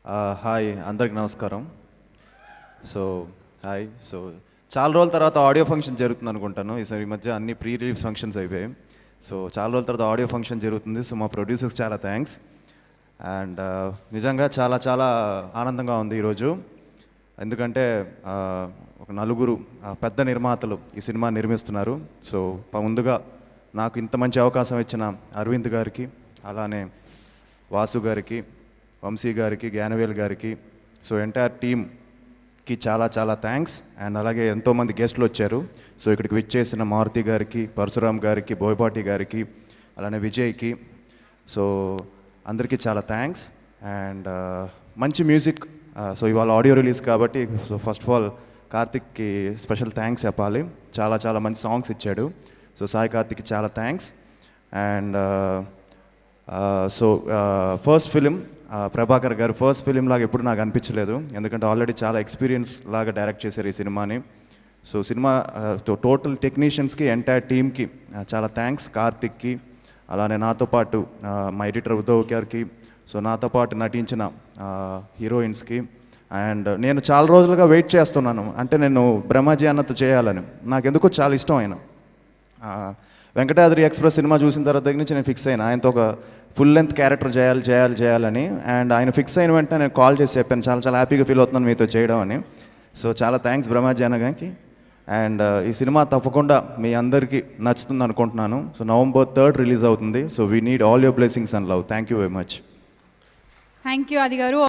hi అందరికి నమస్కారం so hi so చాలా రోజుల తర్వాత ఆడియో ఫంక్షన్ జరుగుతుంది అనుకుంటాను ఈసారి ఈ మధ్య అన్ని ప్రీ రిలీజ్ ఫంక్షన్స్ అయిపోయాయి సో చాలా రోజుల తర్వాత ఆడియో ఫంక్షన్ జరుగుతుంది సో మా ప్రొడ్యూసర్స్ చాలా థ్యాంక్స్ అండ్ నిజంగా చాలా చాలా ఆనందంగా ఉంది ఈరోజు ఎందుకంటే ఆ, ఒక నలుగురు ఆ, పెద్ద నిర్మాతలు ఈ సినిమా నిర్మిస్తున్నారు సో ప- ముందుగా నాకు ఇంత మంచి అవకాశం ఇచ్చిన అరవింద్ గారికి అలానే వాసు గారికి వంశీ గారికి జ్ఞానవేల్ గారికి సో ఎంటైర్ టీమ్కి చాలా చాలా థ్యాంక్స్ అండ్ అలాగే ఎంతోమంది గెస్ట్లు వచ్చారు సో ఇక్కడికి విచ్చేసిన మారుతి గారికి పరశురామ్ గారికి బోయపాటి గారికి అలానే విజయ్కి సో అందరికీ చాలా థ్యాంక్స్ అండ్ మంచి మ్యూజిక్ సో ఇవాళ ఆడియో రిలీజ్ కాబట్టి సో ఫస్ట్ ఆఫ్ ఆల్ కార్తిక్కి స్పెషల్ థ్యాంక్స్ చెప్పాలి చాలా చాలా మంచి సాంగ్స్ ఇచ్చాడు సో సాయి కార్తిక్కి చాలా thanks and so first film Prabhakar garu first film లాగా ఎప్పుడు నాకు అనిపించలేదు ఎందుకంటే ఆల్రెడీ చాలా ఎక్స్పీరియన్స్ లాగా డైరెక్ట్ చేశారు ఈ సినిమాని సో సినిమా టోటల్ టెక్నీషియన్స్కి ఎంటైర్ టీమ్కి చాలా థ్యాంక్స్ కార్తిక్కి అలానే నాతో పాటు ఆ, మా ఎడిటర్ ఉద్ధవ్ గారికి సో నాతో పాటు నటించిన హీరోయిన్స్కి అండ్ నేను చాలా రోజులుగా వెయిట్ చేస్తున్నాను అంటే నేను బ్రహ్మాజీ అన్నతో చేయాలని నాకు ఎందుకో చాలా ఇష్టం ఆయన ఆ, వెంకటాద్రి ఎక్స్ప్రెస్ సినిమా చూసిన తర్వాత దగ్గర నుంచి నేను ఫిక్స్ అయినా ఆయనతో ఒక ఫుల్ లెంత్ క్యారెక్టర్ చేయాలి చేయాలి చేయాలని అండ్ ఆయన ఫిక్స్ అయిన వెంటనే నేను కాల్ చేసి చెప్పాను చాలా చాలా హ్యాపీగా ఫీల్ అవుతున్నాను మీతో చేయడం అని సో చాలా థ్యాంక్స్ బ్రహ్మాజీ అన్నగారికి అండ్ ఈ సినిమా తప్పకుండా మీ అందరికీ నచ్చుతుంది అనుకుంటున్నాను సో నవంబర్ థర్డ్ రిలీజ్ అవుతుంది so we need all your blessings and love thank you very much thank you అది గారు